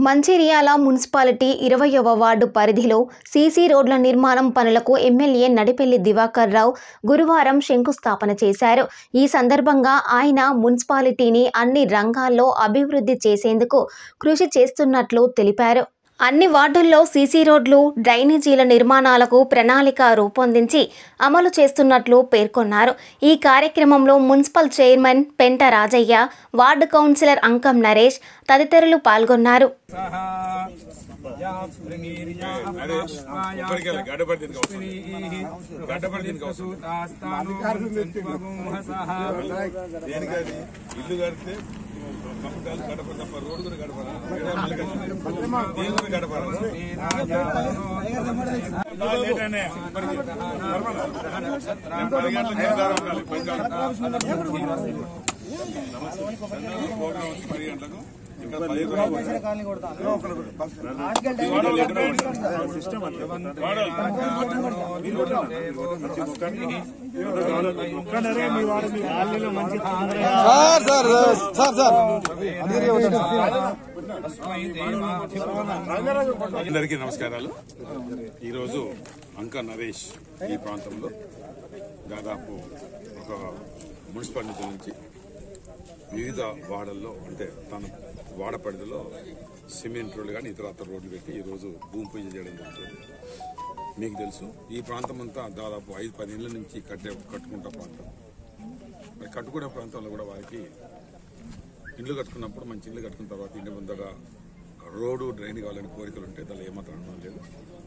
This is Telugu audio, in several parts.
మంచిర్యాల మున్సిపాలిటీ ఇరవయవ వార్డు పరిధిలో సీసీ రోడ్ల నిర్మాణం పనులకు ఎమ్మెల్యే నడిపెల్లి దివాకర్ రావు గురువారం శంకుస్థాపన చేశారు ఈ సందర్భంగా ఆయన మున్సిపాలిటీని అన్ని రంగాల్లో అభివృద్ధి చేసేందుకు కృషి చేస్తున్నట్లు తెలిపారు అన్ని వార్డుల్లో సీసీ రోడ్లు డ్రైనేజీల నిర్మాణాలకు ప్రణాళిక రూపొందించి అమలు చేస్తున్నట్లు పేర్కొన్నారు ఈ కార్యక్రమంలో municipal chairman Penta Rajaiah ward councillor Ankam Naresh తదితరులు పాల్గొన్నారు సహా యా స్త్రీర్యా అపాయా ఇప్పటికెళ్ళి గడ్డపడి దీనికి అవసరం స్త్రీః గడ్డపడి దీనికి అవసరం దేనికది ఇల్లు కడితే కంపకాలు గడప తప్ప రోడ్డు కూడా గడపరా దేని కూడా గడపరా లేటనే. ఇప్పటికి. నేను పది గంటలకు నిర్ధారణ ఉండాలి. పది గంటలకు. ప్రోగ్రాం ఉంది పది గంటలకు ఇంకా పది సార్ సార్ సార్ సార్ అందరికీ నమస్కారాలు ఈరోజు అంక నరేష్ ఈ ప్రాంతంలో దాదాపు ఒక మున్సిపాలిటీ నుంచి వివిధ వాడల్లో అంటే తన వాడ పరిధిలో సిమెంట్ రోడ్లు కానీ ఇతరత్ర రోడ్లు పెట్టి ఈరోజు భూమి పూజ చేయడం జరుగుతుంది మీకు తెలుసు ఈ ప్రాంతం అంతా దాదాపు ఐదు పది ఏళ్ళ నుంచి కట్టే కట్టుకుంటా ప్రాంతం మరి కట్టుకునే ప్రాంతంలో కూడా వారికి ఇల్లు కట్టుకున్నప్పుడు మంచి ఇల్లు కట్టుకున్న తర్వాత ఇంటి ముందర రోడ్డు డ్రైన్ కావాలని కోరికలు ఉంటే దానిలో ఏమాత్రం అనుమానం లేదు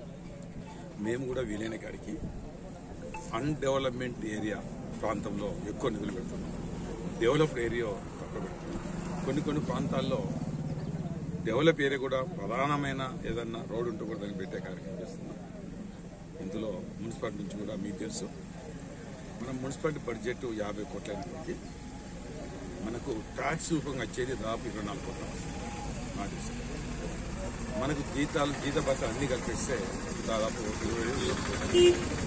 మేము కూడా వీలైన కాడికి అన్డెవలప్మెంట్ ఏరియా ప్రాంతంలో ఎక్కువ నిధులు పెడుతున్నాం డెవలప్డ్ ఏరియా తక్కువ పెడుతున్నాం కొన్ని కొన్ని ప్రాంతాల్లో డెవలప్ ఏరియా కూడా ప్రధానమైన ఏదన్నా రోడ్డు ఉంటే కూడా దానికి పెట్టే కార్యక్రమం చేస్తున్నాం ఇందులో మున్సిపాలిటీ నుంచి కూడా మీకు తెలుసు మన మున్సిపాలిటీ బడ్జెట్ యాభై కోట్లైనప్పటికీ మనకు ట్యాక్స్ రూపంగా వచ్చేది దాదాపు ఇరవై నాలుగు కోట్ల నాకు తెలిసి. మనకు జీతాలు జీత భత్త అన్ని కలిపిస్తే దాదాపు ఇరవై ఏడు కోట్లు.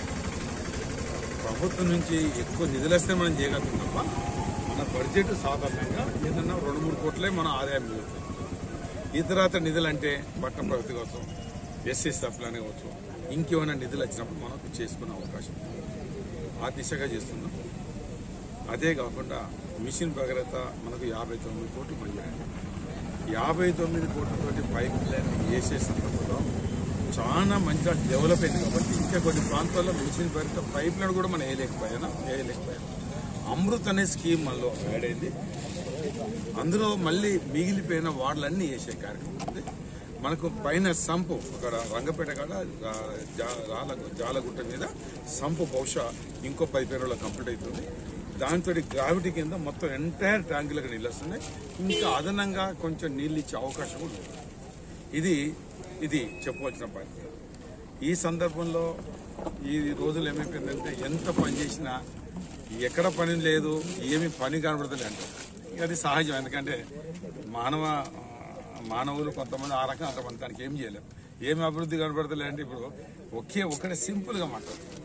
ప్రభుత్వం నుంచి ఎక్కువ నిధులు వస్తే మనం చేయగలుగుతాం తప్ప మన బడ్జెట్ సాధారణంగా ఏదన్నా రెండు మూడు కోట్లే మన ఆదాయం మిగులుతుంది ఇతరత్ర నిధులు అంటే పట్టణ ప్రగతి కోసం ఎస్సీ సప్లాన్ కావచ్చు ఇంకేమైనా నిధులు వచ్చినప్పుడు మనకు చేసుకునే అవకాశం ఉంది. ఆ దిశగా చేస్తున్నాం అదే కాకుండా మిషన్ భగీరథ మనకు యాభై తొమ్మిది కోట్లు మంజూరైంది యాభై తొమ్మిది కోట్లతోటి పైప్ లైన్ వేసే సందర్భంలో చాలా మంచిగా డెవలప్ అయింది కాబట్టి ఇంకా కొన్ని ప్రాంతాల్లో మిషన్ భగీరథ పైప్ లైన్ కూడా మనం వేయలేకపోయాను వేయలేకపోయాను అమృత్ అనే స్కీమ్ మనలో యాడ్ అయింది అందులో మళ్ళీ మిగిలిపోయిన వార్డులన్నీ వేసే కార్యక్రమం ఉంది మనకు పైన సంపు అక్కడ రంగపేట కాడ రా- జా- రాల జాలగుట్ట మీద సంపు బహుశా ఇంకో పది పేరులో కంప్లీట్ అవుతుంది దాంతో గ్రావిటీ కింద మొత్తం ఎంటైర్ ట్యాంకులకు నీళ్ళు వస్తున్నాయి ఇంకా అదనంగా కొంచెం నీళ్ళు ఇచ్చే అవకాశం కూడా ఉంది ఇది ఇది చెప్పవలసిన బాధ్యత ఈ సందర్భంలో ఈ రోజులు ఏమైపోయిందంటే ఎంత పని చేసినా ఎక్కడ పని లేదు ఏమి పని కనబడతలే అంటే అది సహజం ఎందుకంటే మానవ మానవులు కొంతమంది ఆ రకం అంతమంది దానికి ఏం చేయలేం ఏమి అభివృద్ధి కనబడతలే అంటే ఇప్పుడు ఒకే ఒకటే సింపుల్గా మాట్లాడుతుంది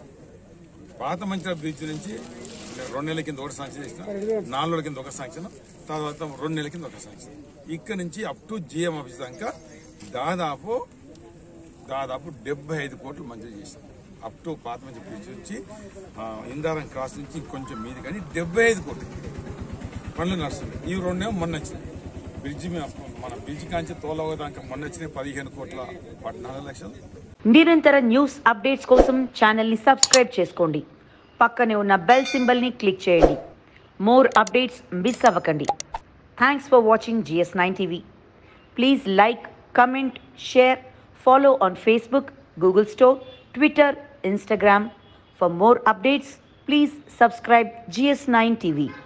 పాత మంచిల బీచ్ నుంచి రెండు నెలల కింద ఒకటి శాంక్షన్ చేసిన నాలుగు నెలల కింద ఒక శాంక్షన్ తర్వాత రెండు నెలల కింద ఒక శాంక్షన్ ఇక్కడ నుంచి అప్ టు జిఎం ఆఫీస్ దాకా దాదాపు దాదాపు డెబ్బై ఐదు కోట్లు మంజూరు చేశాం అప్ టు పాత మంచి బ్రిడ్జ్ నుంచి ఆ, ఇందారం క్రాస్ నుంచి కొంచెం మీది కానీ డెబ్బై ఐదు కోట్లు పనులు నడుస్తున్నాయి ఈ రెండేమో మొన్న వచ్చినాయి బ్రిడ్జి మీ- మన బ్రిడ్జి కాంచి తోలవ దాకా మొన్న వచ్చినాయి పదిహేను కోట్ల పద్నాలుగు లక్షలు నిరంతర న్యూస్ అప్డేట్స్ కోసం ఛానల్ని సబ్స్క్రైబ్ చేసుకోండి పక్కనే ఉన్న బెల్ సింబల్ని క్లిక్ చేయండి మోర్ అప్డేట్స్ మిస్ అవ్వకండి thanks for watching GS nine TV please like comment share follow on Facebook Google store Twitter Instagram for more updates please subscribe GS nine TV